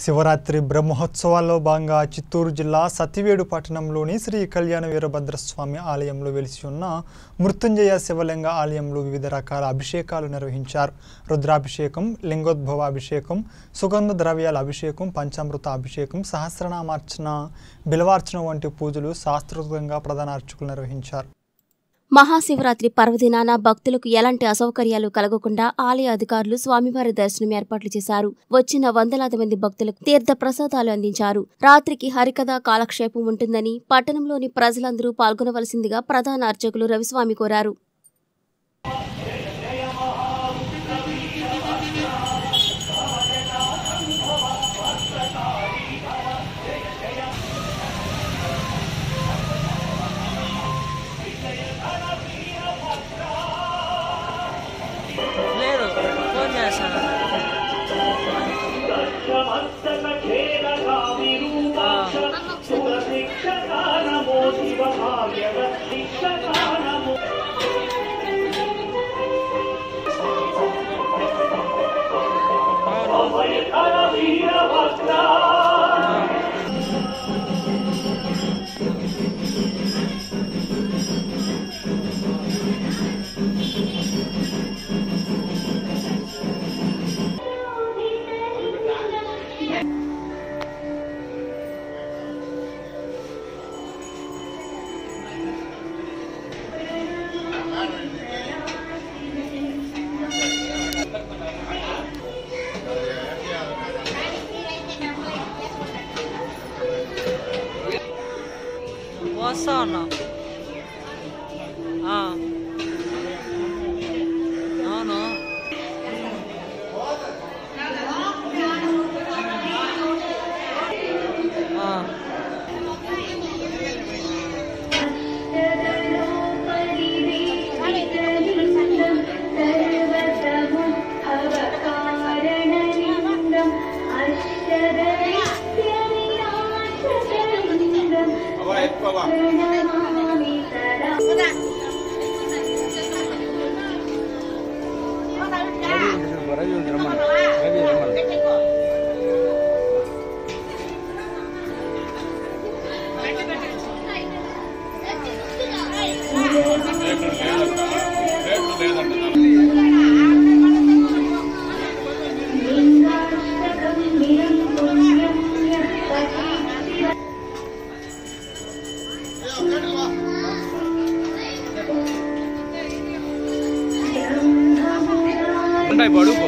శివరాత్రి బ్రహ్మోత్సవాల్లో భాగంగా చిత్తూరు జిల్లా సతివేడు పట్టణంలోని శ్రీ కళ్యాణ వీరభద్రస్వామి ఆలయంలో వెలిసి ఉన్న మృత్యుంజయ శివలింగ ఆలయంలో వివిధ రకాల అభిషేకాలు నిర్వహించారు రుద్రాభిషేకం లింగోద్భవ అభిషేకం సుగంధ ద్రవ్యాల అభిషేకం పంచామృత అభిషేకం సహస్రనామార్చన బిలవార్చన వంటి పూజలు శాస్త్రోక్తంగా ప్రధాన అర్చకులు నిర్వహించారు మహాశివరాత్రి పర్వదినాన భక్తులకు ఎలాంటి అసౌకర్యాలు కలగకుండా ఆలయ అధికారులు స్వామివారి దర్శనం ఏర్పాట్లు చేశారు వచ్చిన వందలాది మంది భక్తులకు తీర్థ ప్రసాదాలు అందించారు రాత్రికి హరికథ కాలక్షేపం ఉంటుందని పట్టణంలోని ప్రజలందరూ పాల్గొనవలసిందిగా ప్రధాన అర్చకులు రవిస్వామి కోరారు లేదు ఫోన్ చేస్తాను ఆ, అవును. వస్తా ఉన్నా ఆ. అవును ఆ. ఉంటాయి పడుకో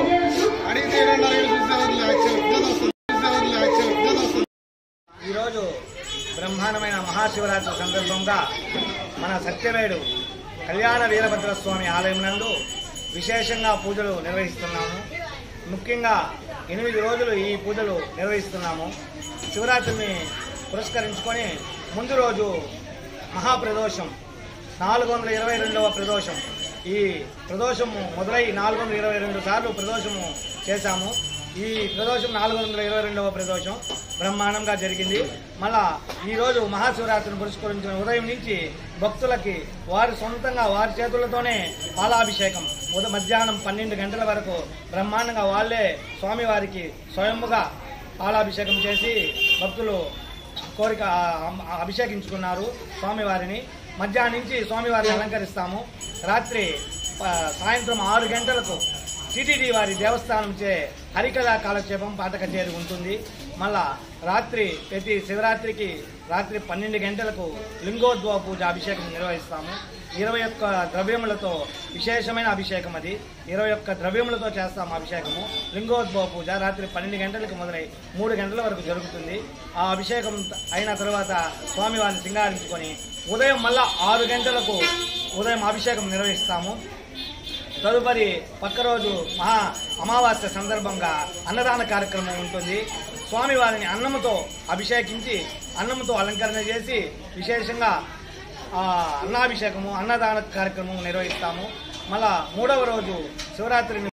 ఈరోజు బ్రహ్మాండమైన మహాశివరాత్రి సందర్భంగా మన సత్యవేడు కళ్యాణ వీరభద్రస్వామి ఆలయం నందు విశేషంగా పూజలు నిర్వహిస్తున్నాము ముఖ్యంగా ఎనిమిది రోజులు ఈ పూజలు నిర్వహిస్తున్నాము శివరాత్రిని పురస్కరించుకొని ముందు రోజు మహాప్రదోషం నాలుగు వందల ఇరవై రెండవ ప్రదోషం ఈ ప్రదోషము మొదలై నాలుగు వందల ఇరవై రెండు సార్లు ప్రదోషము చేశాము ఈ ప్రదోషం నాలుగు వందల ఇరవై రెండవ ప్రదోషం బ్రహ్మాండంగా జరిగింది మళ్ళా ఈరోజు మహాశివరాత్రిని పురస్కరించిన ఉదయం నుంచి భక్తులకి వారి సొంతంగా వారి చేతులతోనే పాలాభిషేకం ఉదయం మధ్యాహ్నం పన్నెండు గంటల వరకు బ్రహ్మాండంగా వాళ్ళే స్వామివారికి స్వయంగా పాలాభిషేకం చేసి భక్తులు కోరిక ఆ, అభిషేకించుకున్నారు స్వామివారిని మధ్యాహ్నం నుంచి స్వామివారిని అలంకరిస్తాము రాత్రి ఆ, సాయంత్రం ఆరు గంటలకు టిటిడి వారి దేవస్థానం చే హరికథా కాలక్షేపం పాట కచేరి ఉంటుంది మళ్ళా రాత్రి ప్రతి శివరాత్రికి రాత్రి పన్నెండు గంటలకు లింగోద్భవ పూజ అభిషేకం నిర్వహిస్తాము ఇరవై ఒక్క ద్రవ్యములతో విశేషమైన అభిషేకం అది ఇరవై ఒక్క ద్రవ్యములతో చేస్తాము అభిషేకము లింగోద్భవ పూజ రాత్రి పన్నెండు గంటలకు మొదలై మూడు గంటల వరకు జరుగుతుంది ఆ అభిషేకం అయిన తర్వాత స్వామివారిని సింగారించుకొని ఉదయం మళ్ళా ఆరు గంటలకు ఉదయం అభిషేకం నిర్వహిస్తాము తదుపరి పక్క రోజు మహా అమావాస్య సందర్భంగా అన్నదాన కార్యక్రమం ఉంటుంది స్వామివారిని అన్నముతో అభిషేకించి అన్నముతో అలంకరణ చేసి విశేషంగా ఆ, అన్నాభిషేకము అన్నదాన కార్యక్రమం నిర్వహిస్తాము మళ్ళా మూడవ రోజు శివరాత్రిని